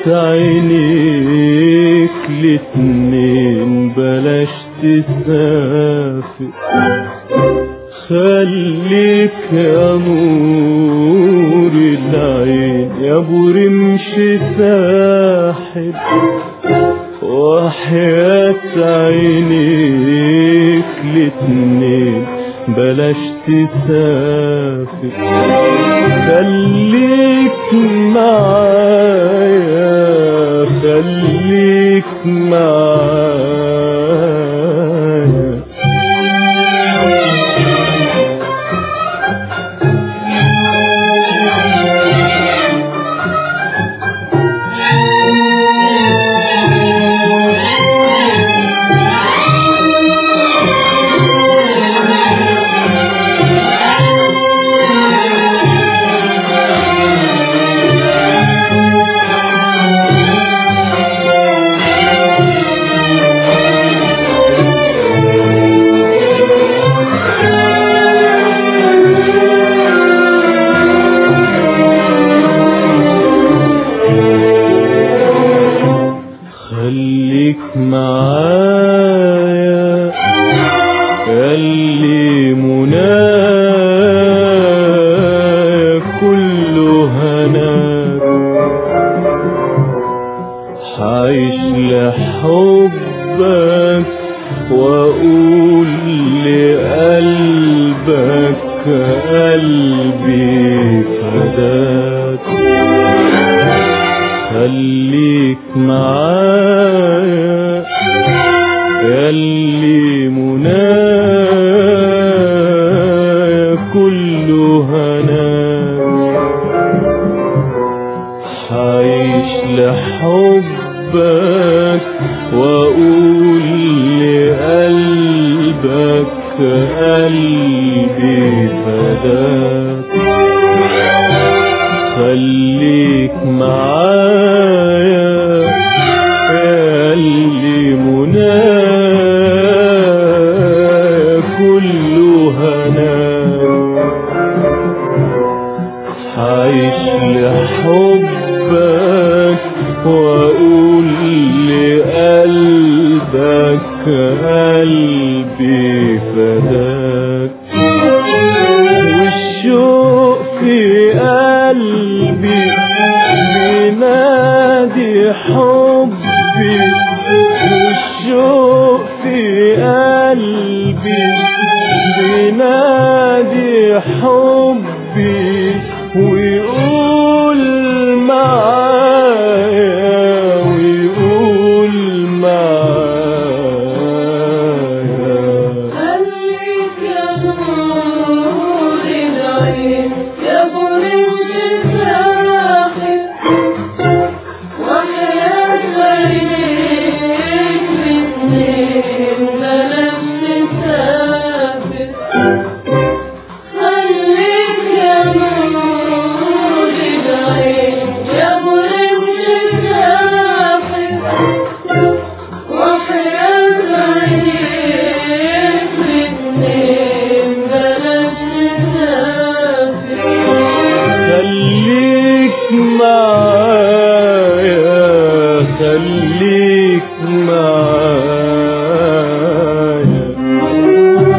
عينيك الاتنين بلاش تسافر خليك يا نور العين يا ابو رمش ساحب وحياة عينيك الاتنين بلاش تسافر خليك معايا خليك معايا خليك معايا اللي منايا كله هناك حعيش لحبك واقول لقلبك قلبي فداك خليك معايا ياللي منايا كله هناك حعيش لحبك واقول لقلبك قلبي فداك خليك معايا يا اللي منايا كله هناك عايش لحبك واقول لقلبك قلبي فداك والشوق في قلبي بينادي حبي والشوق في قلبي بينادي حبي ويقول معايا ويقول معايا خليك يا نور العين يا برج الساحل وحياة عينيك الاتنين بلاش تسافر خليك يا نور العين يا برج الساحل وحياة عينيك الاتنين بلاش تسافر خليك معايا خليك معايا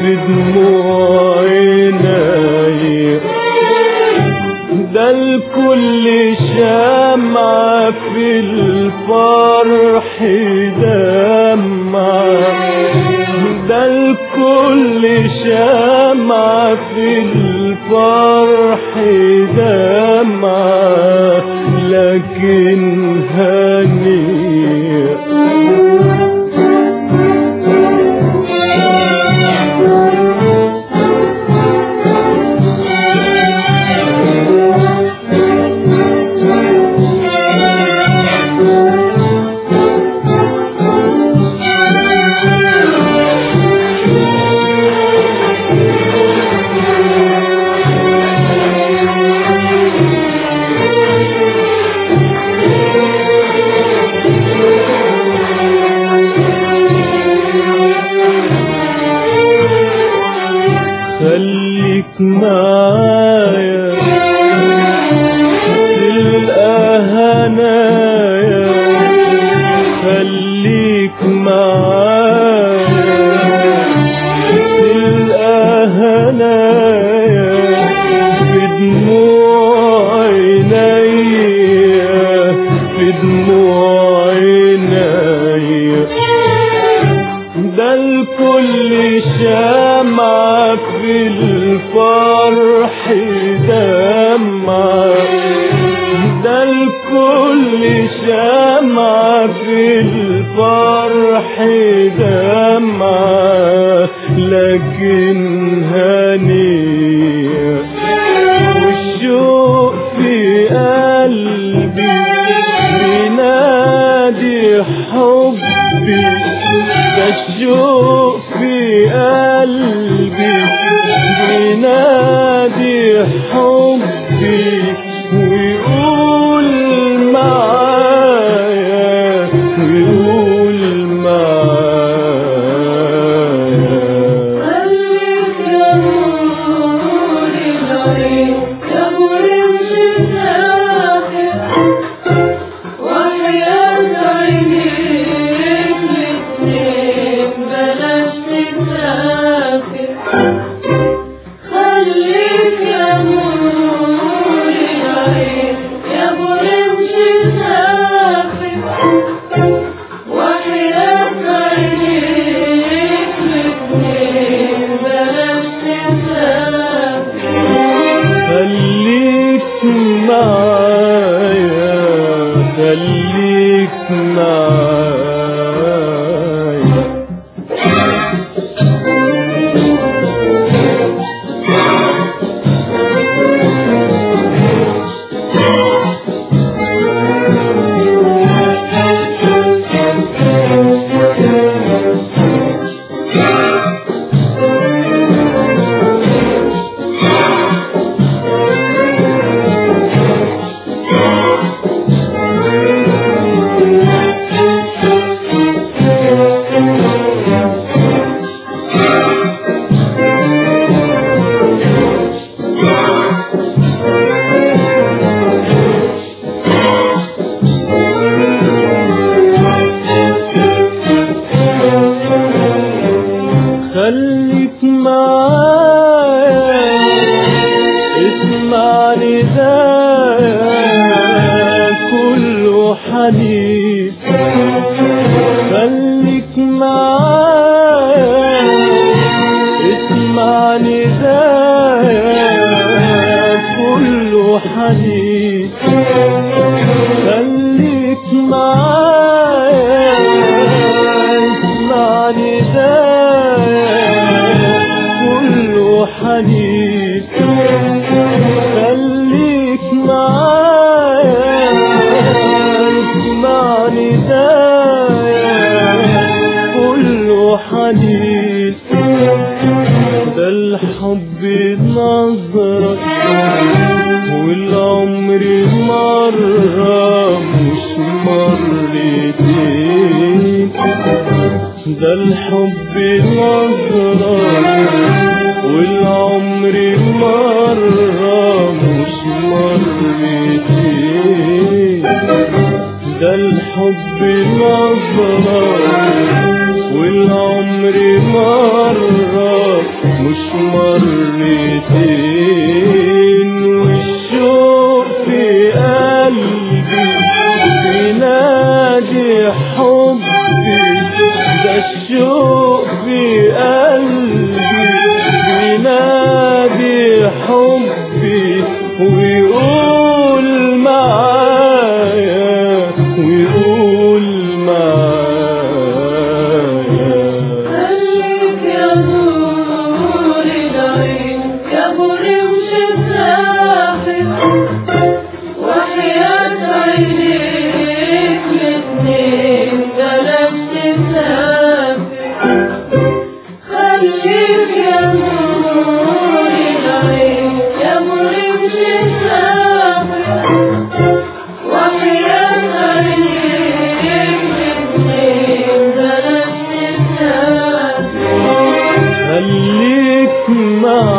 في دموع عيني ده الكل شمعة في الفرح دمعة ده الكل شمعة في الفرح دمعة لكن هنيئ خليك معايا تلقى هنايا خليك معايا تلقى هنايا في دموع عينيا في دموع عينيا ده الكل شمعة في الفرح دمعة ده الكل شمعة في الفرح دمعة لكن هنيئة والشوق في قلبي بينادي حبي ده الشوق في قلبي بينادي حبي ويقول معايا ويقول معايا خليك يا نور العين يا مرمش ساخر وحياة عينيك الاتنين بلاش تسافر خليك يا نور العين يا مرمش ساخر وحياة عينيك الاتنين بلاش تسافر خليك معايا خليك معايا خليك معايا اسمع ندايا كله حنين خليك معايا اسمع ندايا كله حنين خليك معايا اسمع ندايا كله حنين خليك معايا اسمع ندايا كله حنين ده الحب نظرة والعمر مرة مش مرتين ده الحب نظرة والعمر مرة مش مرتين ده الحب نظرة والعمر مرة مرتين والشوق في قلبي بينادي حبي ده الشوق في قلبي بينادي حبي ويقول معايا ويقول معايا خليك يا نور العين يا برمش الساحل وحياة عينيك الاتنين بلاش تسافر خليك يا نور العين يا برمش الساحل وحياة عينيك الاتنين بلاش تسافر خليك معايا